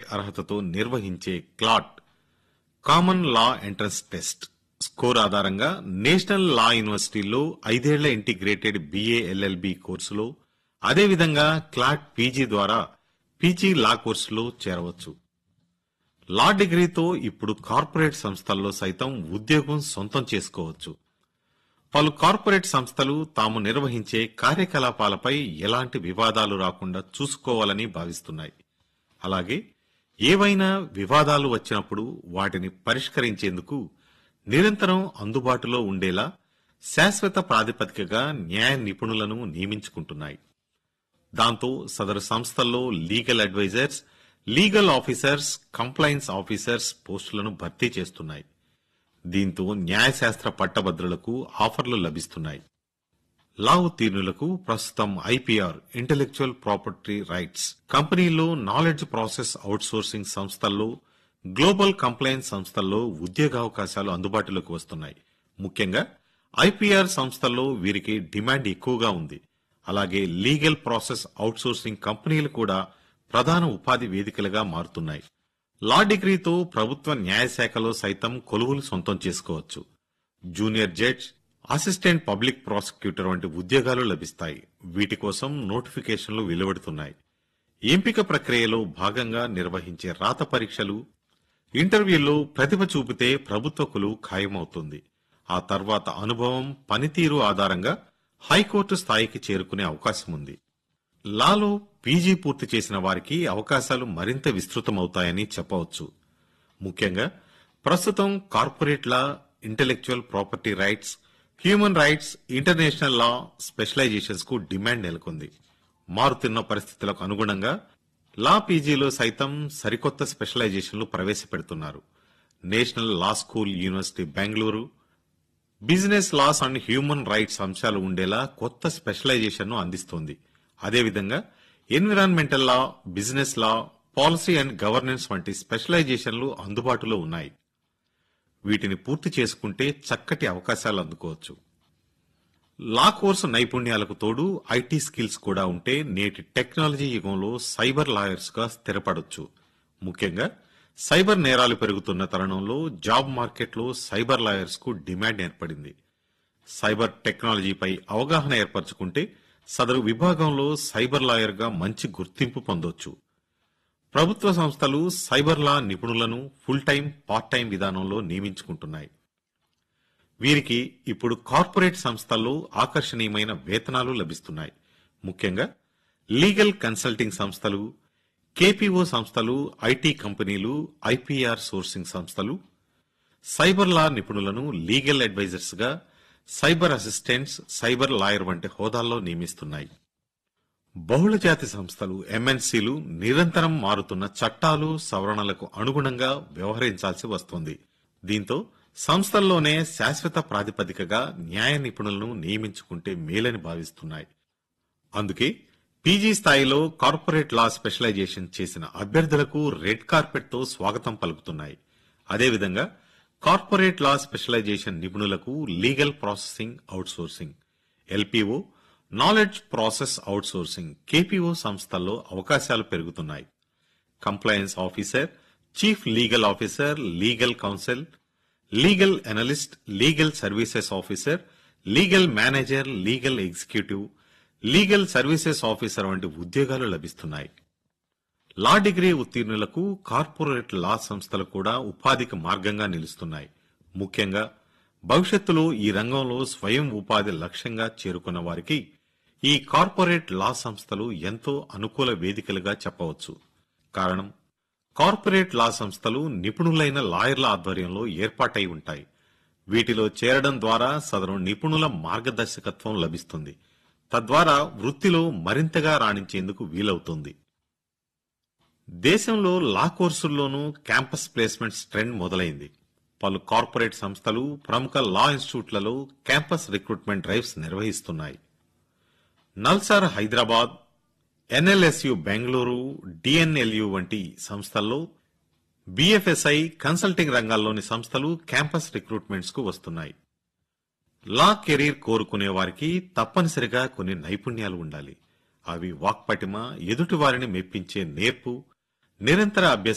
అర్హతతో నిర్వహించే CLAT common law entrance test score ఆధారంగా నేషనల్ లా యూనివర్సిటీలో ఐదేళ్ల ఇంటిగ్రేటెడ్ బీఏ ఎల్ఎల్బి కోర్సులో అదేవిధంగా క్లాట్ పీజీ ద్వారా పీజీ లా కోర్సులో చేరవచ్చు లా డిగ్రీతో ఇప్పుడు కార్పొరేట్ సంస్థల్లో సైతం ఉద్యోగం సొంతం చేసుకోవచ్చు పలు కార్పొరేట్ సంస్థలు తాము నిర్వహించే కార్యకలాపాలపై ఎలాంటి వివాదాలు రాకుండా చూసుకోవాలని భావిస్తున్నాయి అలాగే ఏవైనా వివాదాలు వచ్చినప్పుడు వాటిని పరిష్కరించేందుకు నిరంతరం అందుబాటులో ఉండేలా శాశ్వత ప్రాతిపదికగా న్యాయ నిపుణులను నియమించుకుంటున్నాయి దాంతో సదరు సంస్థల్లో legal advisors legal officers compliance officers పోస్టులను భర్తీ చేస్తున్నాయి దీంతో న్యాయశాస్త్ర పట్టభద్రులకు ఆఫర్లు లభిస్తున్నాయి లా ఉత్తీర్ణులకు ప్రస్తుతం ఐపీఆర్ ఇంటెలెక్చువల్ ప్రాపర్టీ రైట్స్ కంపెనీల్లో నాలెడ్జ్ ప్రాసెస్ అవుట్సోర్సింగ్ సంస్థల్లో గ్లోబల్ కంప్లైన్స్ సంస్థల్లో ఉద్యోగావకాశాలు అందుబాటులోకి వస్తున్నాయి ముఖ్యంగా ఐపీఆర్ సంస్థల్లో వీరికి డిమాండ్ ఎక్కువగా ఉంది అలాగే లీగల్ ప్రాసెస్ అవుట్సోర్సింగ్ కంపెనీలు కూడా ప్రధాన ఉపాధి వేదికలుగా మారుతున్నాయి లా డిగ్రీతో ప్రభుత్వ న్యాయశాఖలో సైతం కొలువులు సొంతం చేసుకోవచ్చు junior judge assistant public prosecutor వంటి ఉద్యోగాలు లభిస్తాయి వీటి కోసం నోటిఫికేషన్లు వెలువడుతున్నాయి ఎంపిక ప్రక్రియలో భాగంగా నిర్వహించే రాత పరీక్షలు ఇంటర్వ్యూల్లో ప్రతిభ చూపితే ప్రభుత్వ కొలువు ఖాయమవుతుంది ఆ తర్వాత అనుభవం పనితీరు ఆధారంగా హైకోర్టు స్థాయికి చేరుకునే అవకాశం ఉంది లాలో పీజీ పూర్తి చేసిన వారికి అవకాశాలు మరింత విస్తృతమవుతాయని చెప్పవచ్చు ముఖ్యంగా ప్రస్తుతం corporate law intellectual property rights human rights international law specialisations కు డిమాండ్ నెలకొంది మారుతున్న పరిస్థితులకు అనుగుణంగా లా పీజీలో సైతం సరికొత్త స్పెషలైజేషన్లు ప్రవేశపెడుతున్నారు national law school university Bengaluru business laws and human rights అంశాలు ఉండేలా కొత్త స్పెషలైజేషన్ను అందిస్తోంది అదేవిధంగా environmental law business law policy and governance వంటి స్పెషలైజేషన్లు అందుబాటులో ఉన్నాయి వీటిని పూర్తి చేసుకుంటే చక్కటి అవకాశాలు అందుకోవచ్చు లా కోర్సు నైపుణ్యాలకు తోడు ఐటీ స్కిల్స్ కూడా ఉంటే నేటి టెక్నాలజీ యుగంలో సైబర్ లాయర్స్ గా స్థిరపడొచ్చు ముఖ్యంగా సైబర్ నేరాలు పెరుగుతున్న తరుణంలో జాబ్ మార్కెట్లో సైబర్ లాయర్స్ కు డిమాండ్ ఏర్పడింది సైబర్ టెక్నాలజీపై అవగాహన ఏర్పరచుకుంటే సదరు విభాగంలో సైబర్ లాయర్ గా మంచి గుర్తింపు పొందొచ్చు ప్రభుత్వ సంస్థలు సైబర్ లా నిపుణులను ఫుల్ టైం పార్ట్ టైం విధానంలో నియమించుకుంటున్నాయి వీరికి ఇప్పుడు కార్పొరేట్ సంస్థల్లో ఆకర్షణీయమైన వేతనాలు లభిస్తున్నాయి ముఖ్యంగా లీగల్ కన్సల్టింగ్ సంస్థలు కేపీఓ సంస్థలు ఐటీ కంపెనీలు ఐపీఆర్ సోర్సింగ్ సంస్థలు సైబర్ లా నిపుణులను లీగల్ అడ్వైజర్స్ గా సైబర్ అసిస్టెంట్స్ సైబర్ లాయర్ వంటి హోదాల్లో నియమిస్తున్నాయి బహుళజాతి సంస్థలు ఎంఎన్సీలు నిరంతరం మారుతున్న చట్టాలు సవరణలకు అనుగుణంగా వ్యవహరించాల్సి వస్తోంది దీంతో సంస్థల్లోనే శాశ్వత ప్రాతిపదికగా న్యాయ నిపుణులను నియమించుకుంటే మేలని భావిస్తున్నాయి అందుకే పీజీ స్థాయిలో కార్పొరేట్ లా స్పెషలైజేషన్ చేసిన అభ్యర్థులకు రెడ్ కార్పెట్ తో స్వాగతం పలుకుతున్నాయి అదేవిధంగా కార్పొరేట్ లా స్పెషలైజేషన్ నిపుణులకు legal processing outsourcing LPO knowledge process outsourcing KPO సంస్థల్లో అవకాశాలు పెరుగుతున్నాయి compliance officer chief legal officer legal counsel legal analyst legal services officer legal manager legal executive legal services officer వంటి ఉద్యోగాలు లభిస్తున్నాయి లా డిగ్రీ ఉత్తీర్ణులకు కార్పొరేట్ లా సంస్థలు కూడా ఉపాధికి మార్గంగా నిలుస్తున్నాయి ముఖ్యంగా భవిష్యత్తులో ఈ రంగంలో స్వయం ఉపాధి లక్ష్యంగా చేరుకున్న వారికి ఈ కార్పొరేట్ లా సంస్థలు ఎంతో అనుకూల వేదికలుగా చెప్పవచ్చు కారణం కార్పొరేట్ లా సంస్థలు నిపుణులైన లాయర్ల ఆధ్వర్యంలో ఏర్పాటై ఉంటాయి వీటిలో చేరడం ద్వారా సదరు నిపుణుల మార్గదర్శకత్వం లభిస్తుంది తద్వారా వృత్తిలో మరింతగా రాణించేందుకు వీలవుతుంది దేశంలో లా కోర్సుల్లోనూ క్యాంపస్ ప్లేస్మెంట్స్ ట్రెండ్ మొదలైంది పలు కార్పొరేట్ సంస్థలు ప్రముఖ లా ఇన్స్టిట్యూట్లలో క్యాంపస్ రిక్రూట్మెంట్ డ్రైవ్స్ నిర్వహిస్తున్నాయి నల్సార్ హైదరాబాద్ ఎన్ఎల్ఎస్యు బెంగళూరు డిఎన్ఎల్యు వంటి సంస్థల్లో బీఎఫ్ఎస్ఐ కన్సల్టింగ్ రంగాల్లోని సంస్థలు క్యాంపస్ రిక్రూట్మెంట్స్ కు వస్తున్నాయి లా కెరీర్ కోరుకునే వారికి తప్పనిసరిగా కొన్ని నైపుణ్యాలు ఉండాలి అవి వాక్పటిమ ఎదుటి వారిని మెప్పించే నేర్పు నిరంతర అభ్యసనం